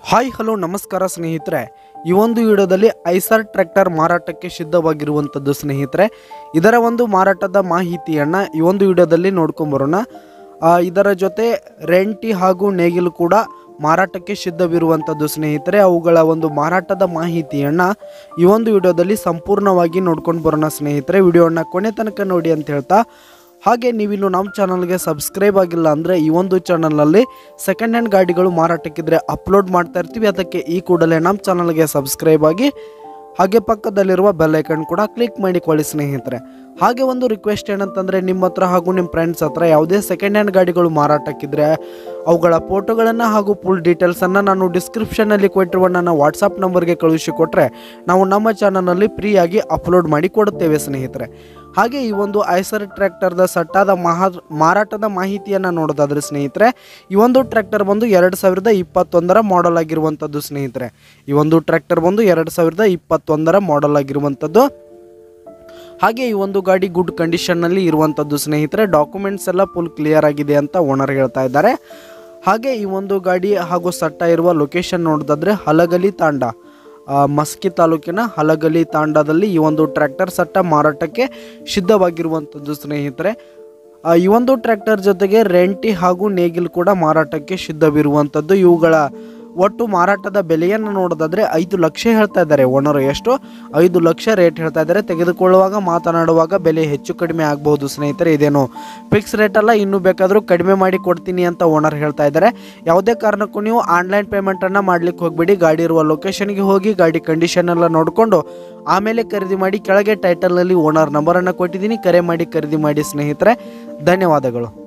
hi hello ನಮಸ್ಕಾರ ಸ್ನೇಹಿತರೆ ಈ ಒಂದು ವಿಡಿಯೋದಲ್ಲಿ ಐಸರ್ ಟ್ರ್ಯಾಕ್ಟರ್ ಮಾರಾಟಕ್ಕೆ ಸಿದ್ಧವಾಗಿರುವಂಥದ್ದು ಸ್ನೇಹಿತರೆ ಇದರ ಒಂದು ಮಾರಾಟದ ಮಾಹಿತಿಯನ್ನು ಈ ಒಂದು ವಿಡಿಯೋದಲ್ಲಿ ನೋಡ್ಕೊಂಬರೋಣ ಆ, ಇದರ ಜೊತೆ ರೆಂಟಿ ಹಾಗೂ ನೇಗಿಲು ಕೂಡ ಮಾರಾಟಕ್ಕೆ ಸಿದ್ಧವಿರುವಂಥದ್ದು ಸ್ನೇಹಿತರೆ ಅವುಗಳ ಒಂದು ಮಾರಾಟದ ಮಾಹಿತಿಯನ್ನು ಈ ಒಂದು ವಿಡಿಯೋದಲ್ಲಿ ಸಂಪೂರ್ಣವಾಗಿ ನೋಡ್ಕೊಂಡು ಬರೋಣ ಸ್ನೇಹಿತರೆ ವಿಡಿಯೋನ ಕೊನೆ ತನಕ ನೋಡಿ ಅಂತ ಹೇಳ್ತಾ ಹಾಗೆ ನೀವಿನ್ನು ನಮ್ಮ ಚಾನಲ್ಗೆ ಸಬ್ಸ್ಕ್ರೈಬ್ ಆಗಿಲ್ಲ ಅಂದರೆ ಈ ಒಂದು ಚಾನಲ್ನಲ್ಲಿ ಸೆಕೆಂಡ್ ಹ್ಯಾಂಡ್ ಗಾಡಿಗಳು ಮಾರಾಟಕ್ಕಿದ್ರೆ ಅಪ್ಲೋಡ್ ಮಾಡ್ತಾ ಇರ್ತೀವಿ ಅದಕ್ಕೆ ಈ ಕೂಡಲೇ ನಮ್ಮ ಚಾನಲ್ಗೆ ಸಬ್ಸ್ಕ್ರೈಬ್ ಆಗಿ ಹಾಗೆ ಪಕ್ಕದಲ್ಲಿರುವ ಬೆಲ್ ಐಕನ್ ಕೂಡ ಕ್ಲಿಕ್ ಮಾಡಿಕೊಳ್ಳಿ ಸ್ನೇಹಿತರೆ ಹಾಗೆ ಒಂದು ರಿಕ್ವೆಸ್ಟ್ ಏನಂತಂದರೆ ನಿಮ್ಮ ಹತ್ರ ಹಾಗೂ ನಿಮ್ಮ ಫ್ರೆಂಡ್ಸ್ ಹತ್ರ ಯಾವುದೇ ಸೆಕೆಂಡ್ ಹ್ಯಾಂಡ್ ಗಾಡಿಗಳು ಮಾರಾಟಕ್ಕಿದ್ರೆ ಅವುಗಳ ಫೋಟೋಗಳನ್ನು ಹಾಗೂ ಫುಲ್ ಡೀಟೇಲ್ಸನ್ನು ನಾನು ಡಿಸ್ಕ್ರಿಪ್ಷನಲ್ಲಿ ಕೊಟ್ಟಿರುವ ನನ್ನ ವಾಟ್ಸಪ್ ನಂಬರ್ಗೆ ಕಳುಹಿಸಿಕೊಟ್ರೆ ನಾವು ನಮ್ಮ ಚಾನಲ್ನಲ್ಲಿ ಫ್ರೀಯಾಗಿ ಅಪ್ಲೋಡ್ ಮಾಡಿ ಕೊಡುತ್ತೇವೆ ಸ್ನೇಹಿತರೆ ಹಾಗೆ ಈ ಒಂದು ಐಸರ್ ಟ್ರ್ಯಾಕ್ಟರ್ದ ಸಟ್ಟಾದ ಮಹಾ ಮಾರಾಟದ ಮಾಹಿತಿಯನ್ನು ನೋಡೋದಾದ್ರೆ ಸ್ನೇಹಿತರೆ ಈ ಒಂದು ಟ್ರ್ಯಾಕ್ಟರ್ ಬಂದು ಎರಡು ಸಾವಿರದ ಇಪ್ಪತ್ತೊಂದರ ಮಾಡೆಲ್ ಆಗಿರುವಂಥದ್ದು ಸ್ನೇಹಿತರೆ ಈ ಒಂದು ಟ್ರ್ಯಾಕ್ಟರ್ ಬಂದು ಎರಡು ಸಾವಿರದ ಇಪ್ಪತ್ತೊಂದರ ಮಾಡೆಲ್ ಆಗಿರುವಂಥದ್ದು ಹಾಗೆ ಈ ಒಂದು ಗಾಡಿ ಗುಡ್ ಕಂಡೀಷನ್ನಲ್ಲಿ ಇರುವಂಥದ್ದು ಸ್ನೇಹಿತರೆ ಡಾಕ್ಯುಮೆಂಟ್ಸ್ ಎಲ್ಲ ಫುಲ್ ಕ್ಲಿಯರ್ ಆಗಿದೆ ಅಂತ ಓನರ್ ಹೇಳ್ತಾ ಇದ್ದಾರೆ ಹಾಗೆ ಈ ಒಂದು ಗಾಡಿ ಹಾಗೂ ಸಟ್ಟ ಇರುವ ಲೊಕೇಶನ್ ನೋಡೋದಾದ್ರೆ ಹಲಗಲಿ ತಾಂಡ ಆ, ಮಸ್ಕಿ ತಾಲೂಕಿನ ಹಲಗಲಿ ತಾಂಡದಲ್ಲಿ ಈ ಒಂದು ಟ್ರ್ಯಾಕ್ಟರ್ ಸಟ್ಟ ಮಾರಾಟಕ್ಕೆ ಸಿದ್ಧವಾಗಿರುವಂಥದ್ದು ಸ್ನೇಹಿತರೆ ಆ, ಈ ಒಂದು ಟ್ರ್ಯಾಕ್ಟರ್ ಜೊತೆಗೆ ರೆಂಟಿ ಹಾಗೂ ನೇಗಿಲ್ ಕೂಡ ಮಾರಾಟಕ್ಕೆ ಸಿದ್ಧವಿರುವಂಥದ್ದು ಇವುಗಳ ಒಟ್ಟು ಮಾರಾಟದ ಬೆಲೆಯನ್ನು ನೋಡೋದಾದ್ರೆ ಐದು ಲಕ್ಷ ಹೇಳ್ತಾ ಇದ್ದಾರೆ ಓನರ್ ಎಷ್ಟು ಐದು ಲಕ್ಷ ರೇಟ್ ಹೇಳ್ತಾ ಇದ್ದಾರೆ ತೆಗೆದುಕೊಳ್ಳುವಾಗ ಮಾತನಾಡುವಾಗ ಬೆಲೆ ಹೆಚ್ಚು ಕಡಿಮೆ ಆಗಬಹುದು ಸ್ನೇಹಿತರೆ ಇದೇನು ಫಿಕ್ಸ್ ರೇಟ್ ಅಲ್ಲ ಇನ್ನೂ ಬೇಕಾದರೂ ಕಡಿಮೆ ಮಾಡಿ ಕೊಡ್ತೀನಿ ಅಂತ ಓನರ್ ಹೇಳ್ತಾ ಇದ್ದಾರೆ ಯಾವುದೇ ಕಾರಣಕ್ಕೂ ನೀವು ಆನ್ಲೈನ್ ಪೇಮೆಂಟನ್ನು ಮಾಡ್ಲಿಕ್ಕೆ ಹೋಗ್ಬೇಡಿ ಗಾಡಿ ಇರುವ ಲೊಕೇಶನ್ಗೆ ಹೋಗಿ ಗಾಡಿ ಕಂಡೀಷನ್ ಎಲ್ಲ ನೋಡಿಕೊಂಡು ಆಮೇಲೆ ಖರೀದಿ ಮಾಡಿ ಕೆಳಗೆ ಟೈಟಲ್ನಲ್ಲಿ ಓನರ್ ನಂಬರನ್ನು ಕೊಟ್ಟಿದ್ದೀನಿ ಕರೆ ಮಾಡಿ ಖರೀದಿ ಮಾಡಿ ಸ್ನೇಹಿತರೆ ಧನ್ಯವಾದಗಳು